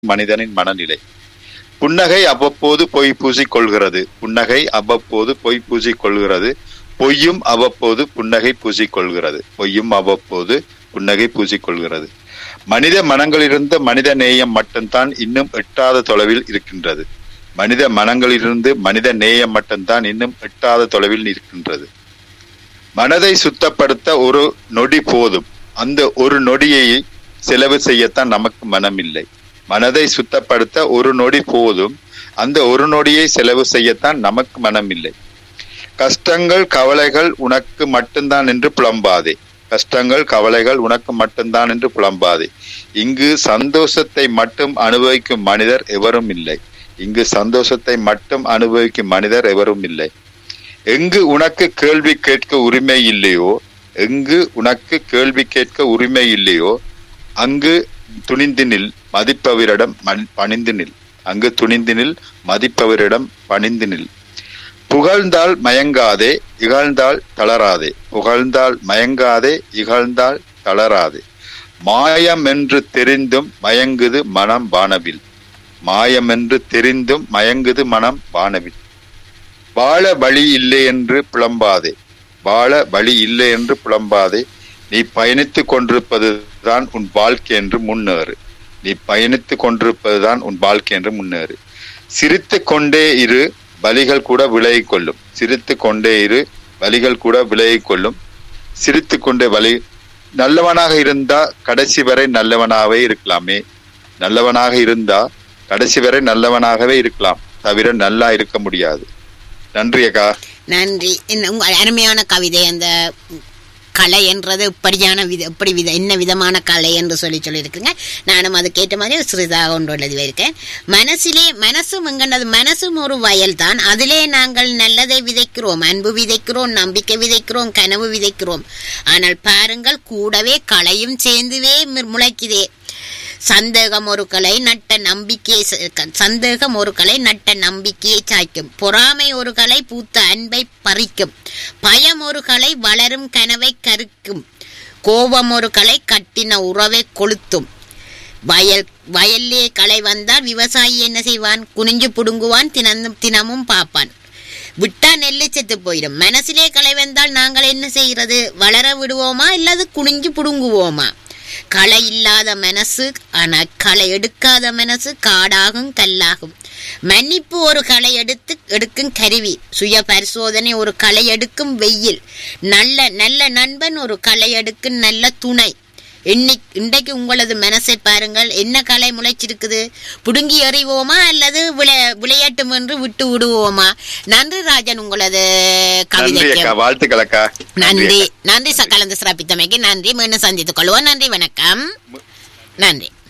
மனிதனின் மனநிலை புன்னகை அவ்வப்போது பொய் பூசிக் கொள்கிறது புன்னகை அவ்வப்போது பொய் பூசிக் கொள்கிறது பொய்யும் அவ்வப்போது புன்னகை பூசிக் கொள்கிறது பொய்யும் அவ்வப்போது புன்னகை பூசிக் கொள்கிறது மனித மனங்களிலிருந்து மனித நேயம் மட்டும்தான் இன்னும் எட்டாத தொலைவில் இருக்கின்றது மனித மனங்களிலிருந்து மனித நேயம் மட்டும்தான் இன்னும் எட்டாத தொலைவில் இருக்கின்றது மனதை சுத்தப்படுத்த ஒரு நொடி போதும் அந்த ஒரு நொடியை செலவு செய்யத்தான் நமக்கு மனம் இல்லை மனதை சுத்தப்படுத்த ஒரு நொடி போதும் அந்த ஒரு நொடியை செலவு செய்யத்தான் நமக்கு மனம் இல்லை கஷ்டங்கள் கவலைகள் உனக்கு மட்டும்தான் என்று புலம்பாதே கஷ்டங்கள் கவலைகள் உனக்கு மட்டும்தான் என்று புலம்பாதே இங்கு சந்தோஷத்தை மட்டும் அனுபவிக்கும் மனிதர் எவரும் இல்லை இங்கு சந்தோஷத்தை மட்டும் அனுபவிக்கும் மனிதர் எவரும் இல்லை எங்கு உனக்கு கேள்வி கேட்க உரிமை இல்லையோ எங்கு உனக்கு கேள்வி கேட்க உரிமை இல்லையோ அங்கு துணிந்து நில் மதிப்பவரிடம் மன்- பணிந்து நில் அங்கு துணிந்து நில் மதிப்பவரிடம் பணிந்து நில் புகழ்ந்தால் மயங்காதே இகழ்ந்தால் தளராதே புகழ்ந்தால் மயங்காதே இகழ்ந்தால் தளராதே மாயம் என்று தெரிந்தும் மயங்குது மனம் வானவில் மாயம் என்று தெரிந்தும் மயங்குது மனம் வானவில் வாழ வழி இல்லை என்று புலம்பாதே வாழ வழி இல்லை என்று புலம்பாதே நீ பயணித்துக் கொண்டிருப்பதுதான் உன் வாழ்க்கை என்று முன்னேறு நீ பயணித்துக் கொண்டிருப்பதுதான் உன் வாழ்க்கை என்று முன்னேறு சிரித்துக் கொண்டே இரு வலிகள் கூட விலகிக் கொள்ளும் சிரித்துக் கொண்டே இரு வலிகள் கூட விலகிக் கொள்ளும் சிரித்துக் கொண்டே வலி நல்லவனாக இருந்தா கடைசி வரை நல்லவனாகவே இருக்கலாமே நல்லவனாக இருந்தா கடைசி வரை நல்லவனாகவே இருக்கலாம் தவிர நல்லா இருக்க முடியாது நன்றி அக்கா நன்றி என்ன உங்க அருமையான கவிதை அந்த கலை என்றது இப்படியான வித இப்படி வித என்ன விதமான கலை என்று சொல்லி சொல்லியிருக்குங்க நானும் அதுக்கேற்ற மாதிரி சிறிதாக ஒன்று எழுதி இருக்கேன் மனசிலே மனசும் எங்கனது மனசும் ஒரு வயல் தான் அதிலே நாங்கள் நல்லதை விதைக்கிறோம் அன்பு விதைக்கிறோம் நம்பிக்கை விதைக்கிறோம் கனவு விதைக்கிறோம் ஆனால் பாருங்கள் கூடவே களையும் சேர்ந்துவே மு- முளைக்குதே சந்தேகம் ஒரு கலை நட்ட நம்பிக்கையை ச- க- சந்தேகம் ஒரு கலை நட்ட நம்பிக்கையை சாய்க்கும் பொறாமை ஒரு கலை பூத்த அன்பை பறிக்கும் பயம் ஒரு கலை வளரும் கனவை கருக்கும் கோபம் ஒரு கலை கட்டின உறவை கொளுத்தும் வயல் வயல்லே களை வந்தால் விவசாயி என்ன செய்வான் குனிஞ்சு புடுங்குவான் தினமும் தினமும் பார்ப்பான் விட்டா நெல்லு செத்து போயிடும் மனசிலே களை வந்தால் நாங்கள் என்ன செய்கிறது வளர விடுவோமா இல்லது குனிஞ்சு புடுங்குவோமா களை இல்லாத மனசு ஆனா களை எடுக்காத மனசு காடாகும் கல்லாகும் மன்னிப்பு ஒரு களை எடுத்து எடுக்கும் கருவி சுய பரிசோதனை ஒரு களை எடுக்கும் வெயில் நல்ல நல்ல நண்பன் ஒரு களை எடுக்கும் நல்ல துணை இன்னைக்கு இன்றைக்கு உங்களது மனசை பாருங்கள் என்ன கலை முளைச்சிருக்குது புடுங்கி எறிவோமா அல்லது விளை விளையாட்டும் என்று விட்டு விடுவோமா நன்றி ராஜன் உங்களது நன்றி கவிதைக்கு அக்கா வாழ்த்துக்கள் அக்கா நன்றி அக்கா. நன்றி ச- கலந்து சிறப்பித்தமைக்கு நன்றி மீண்டும் சந்தித்துக் கொள்வோம் நன்றி வணக்கம் நன்றி